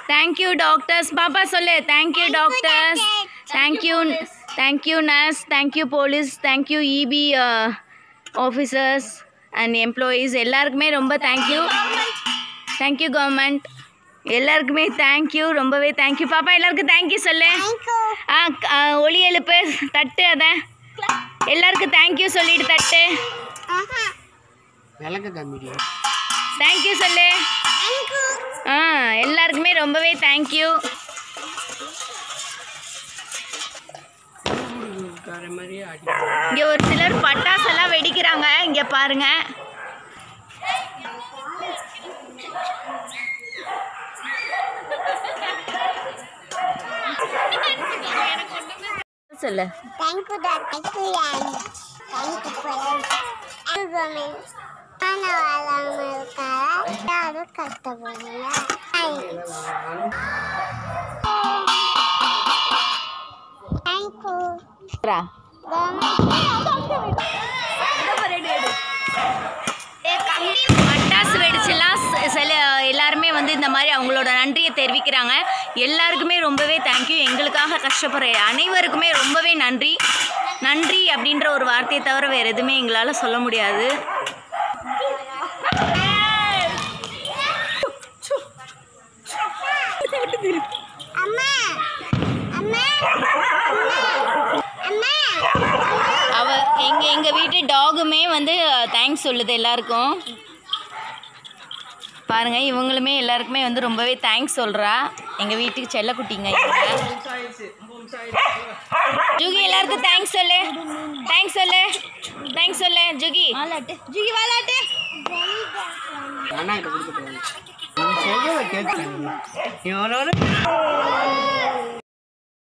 Thank you doctors பாப்பா சொல்லு thank you doctors thank you thank you nurse thank you police thank you EB officers and employees எல்லாருக்குமே ரொம்ப thank you thank you government எல்லாருக்குமே thank you ரொம்பவே தேங்க்யூ பாப்பா எல்லாருக்கும் தேங்க்யூ சொல்லு ஆ க- ஆ, ஒலி எழுப்பு தட்டு அதை எல்லாருக்கும் தேங்க்யூ சொல்லிட்டு தட்டு விளக்கு கம்மியா தேங்க்யூ சொல்லு ஆ எல்லாருக்குமே ரொம்பவே தேங்க்யூ கார மாதிரியே அடி இங்கே ஒரு சிலர் பட்டாசெல்லாம் வெடிக்கிறாங்க இங்கே பாருங்க சொல்லு Thank you, Dr. Kuyan. Thank you, friends. Government. மாணவராக இருக்காரா யாரும் கஷ்டப்படுறீங்க தேங்க்யூ பட்டாசு வெடிச்சுலாம் ச- சில எல்லாருமே வந்து இந்த மாதிரி அவங்களோட நன்றியை தெரிவிக்கிறாங்க எல்லாருக்குமே ரொம்பவே தேங்க்யூ எங்களுக்காக கஷ்டப்படுற அனைவருக்குமே ரொம்பவே நன்றி நன்றி அப்படின்ற ஒரு வார்த்தையை தவிர வேறு எதுவுமே எங்களால் சொல்ல முடியாது அம்மா அம்மா அம்மா அவ எங்க எங்க வீட்டு டாகுமே வந்து தேங்க்ஸ் சொல்லுது எல்லாருக்கும் பாருங்க இவங்களுமே எல்லாருக்குமே வந்து ரொம்பவே தேங்க்ஸ் சொல்றா எங்க வீட்டுக்கு செல்லக்குட்டிங்க இவங்க ஜுகி எல்லாருக்கும் தேங்க்ஸ் சொல்லு தேங்க்ஸ் சொல்லு தேங்க்ஸ் சொல்லு ஜுகி ஜுகி வாலாட்டு அண்ணா கிட்ட கொடுத்துட்டு வாங்க. நீ சொல்றத கேட்க நீ ஒரு ஒரு